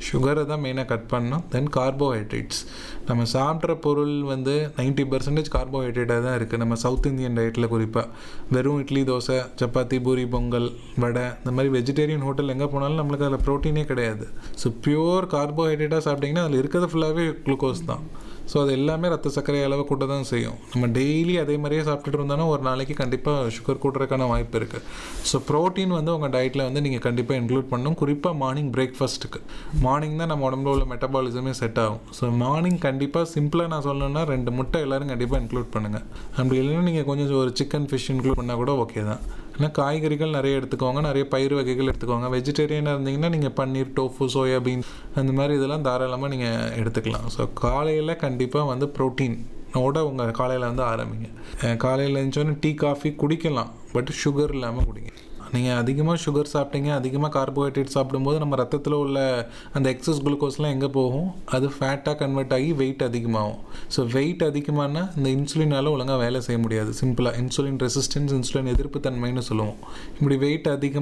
சுகரை தான் மெயினாக கட் பண்ணணும் தென் கார்போஹைட்ரேட்ஸ் நம்ம சாப்பிட்ற பொருள் வந்து நைன்ட்டி பர்சன்டேஜ் கார்போஹைட்ரேட்டாக தான் இருக்குது நம்ம சவுத் இந்தியன் டயட்டில் குறிப்பாக வெறும் இட்லி தோசை சப்பாத்தி பூரி பொங்கல் வடை இந்த மாதிரி வெஜிடேரியன் ஹோட்டல் எங்கே போனாலும் நம்மளுக்கு அதில் ப்ரோட்டீனே கிடையாது ஸோ பியூர் கார்போஹைட்ரேட்டாக சாப்பிட்டிங்கன்னா அதில் இருக்கிறது ஃபுல்லாகவே குளுக்கோஸ் தான் ஸோ அது எல்லாமே ரத்த சர்க்கரை அளவு கூட்ட தான் செய்யும் நம்ம டெய்லி அதே மாதிரியே சாப்பிட்டுட்டு இருந்தோன்னா ஒரு நாளைக்கு கண்டிப்பாக சுகர் கூட்டுறதுக்கான வாய்ப்பு இருக்குது ஸோ ப்ரோட்டீன் வந்து உங்கள் டயட்டில் வந்து நீங்கள் கண்டிப்பாக இன்க்ளூட் பண்ணணும் குறிப்பாக மார்னிங் பிரேக்ஃபாஸ்ட்டுக்கு மார்னிங் தான் நம்ம உடம்புல உள்ள மெட்டபாலிசமே செட் ஆகும் ஸோ மார்னிங் கண்டிப்பாக சிம்பிளாக நான் சொல்லணும்னா ரெண்டு முட்டை எல்லோரும் கண்டிப்பாக இன்க்ளூட் பண்ணுங்கள் அப்படி இல்லைன்னா நீங்கள் கொஞ்சம் ஒரு சிக்கன் ஃபிஷ் இன்க்ளூட் பண்ணால் கூட ஓகே தான் ஏன்னா காய்கறிகள் நிறைய எடுத்துக்கோங்க நிறைய பயிர் வகைகள் எடுத்துக்கோங்க வெஜிடேரியனாக இருந்தீங்கன்னா நீங்கள் பன்னீர் டோஃபு சோயாபீன் அந்த மாதிரி இதெல்லாம் தாராளமாக நீங்கள் எடுத்துக்கலாம் ஸோ காலையில் கண்டிப்பாக வந்து ப்ரோட்டீன் ஓட உங்கள் காலையில் வந்து ஆரம்பிங்க காலையில் இருந்துச்சோன்னே டீ காஃபி குடிக்கலாம் பட் சுகர் இல்லாமல் குடிங்க நீங்கள் அதிகமாக சுகர் சாப்பிட்டீங்க அதிகமாக கார்போஹைட்ரேட் சாப்பிடும்போது நம்ம ரத்தத்தில் உள்ள அந்த எக்ஸஸ் குளுக்கோஸ்லாம் எங்கே போகும் அது ஃபேட்டாக கன்வெர்ட் ஆகி வெயிட் அதிகமாகும் ஸோ வெயிட் அதிகமானா இந்த இன்சுலினால் ஒழுங்காக வேலை செய்ய முடியாது சிம்பிளாக இன்சுலின் ரெசிஸ்டன்ஸ் இன்சுலின் எதிர்ப்பு தன்மைன்னு சொல்லுவோம் இப்படி வெயிட் அதிகம்